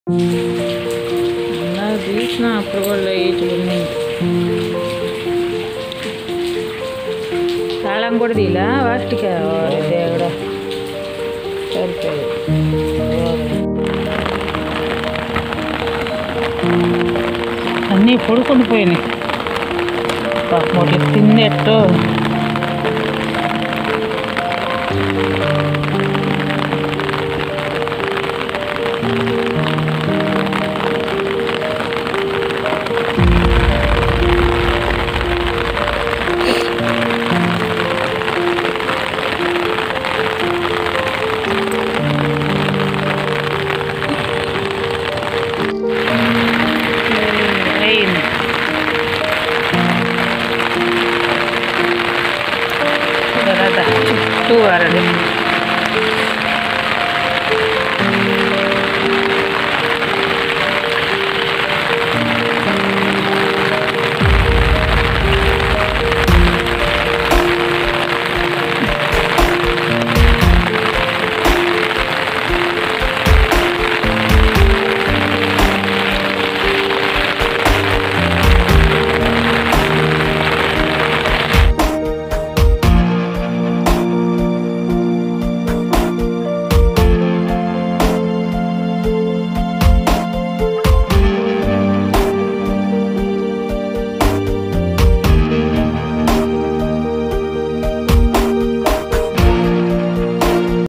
నాకు తీసిన అప్పుడు కూడా లైట్ ఉన్నాయి తాళం కూడా తీలా వాటికి దేవుడా సరిపోయి అన్నీ పడుకొని పోయినాయి పాపం అట్లా తిన్నట్టు అయింది తర్వాత చుట్టూ వరది